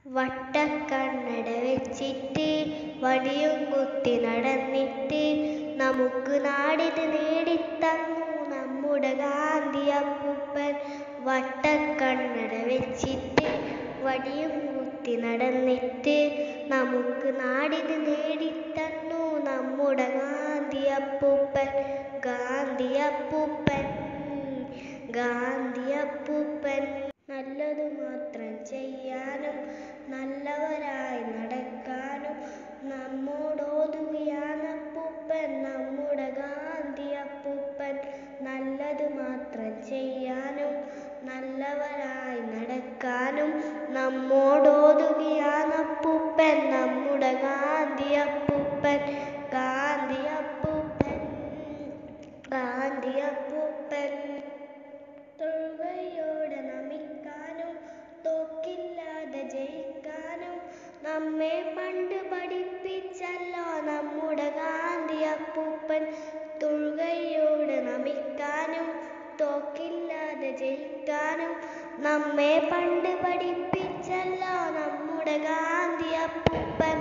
വട്ടക്കണ്ണട വെച്ചിട്ട് വടിയും കുത്തി നടന്നിട്ട് നമുക്ക് നാടിത് നേടിത്തന്നു നമ്മുടെ ഗാന്ധിയപ്പൂപ്പൻ വട്ടക്കണ്ണട വെച്ചിട്ട് വടിയും കുത്തി നടന്നിട്ട് നമുക്ക് നാടിത് നേടിത്തന്നു നമ്മുടെ ഗാന്ധിയപ്പൂപ്പൻ ഗാന്ധിയപ്പൂപ്പൻ ഗാന്ധിയപ്പൂപ്പൻ നല്ലതു മാത്രം ചെയ്യാനും നല്ലവരായി നടക്കാനും നമ്മോടോതുകയാണപ്പൂപ്പൻ നമ്മുടെ ഗാന്ധിയപ്പൂപ്പൻ നല്ലതു മാത്രം ചെയ്യാനും നല്ലവരായി നടക്കാനും നമ്മോടോതുകയാണപ്പൂപ്പൻ നമ്മുടെ ഗാന്ധിയപ്പൂപ്പൻ ഗാന്ധിയപ്പൂപ്പൻ ഗാന്ധിയപ്പൂപ്പൻ തൊഴുകയോടെ നമിക്കാനും തോക്കില്ലാതെ ജയിക്കാനും നമ്മെ പണ്ട് പഠിപ്പിച്ചല്ലോ നമ്മുടെ ഗാന്ധിയപ്പൂപ്പൻ തൊഴുകയോടെ നമിക്കാനും തോക്കില്ലാതെ ജയിക്കാനും നമ്മെ പണ്ട് പഠിപ്പിച്ചല്ലോ നമ്മുടെ ഗാന്ധിയപ്പൂപ്പൻ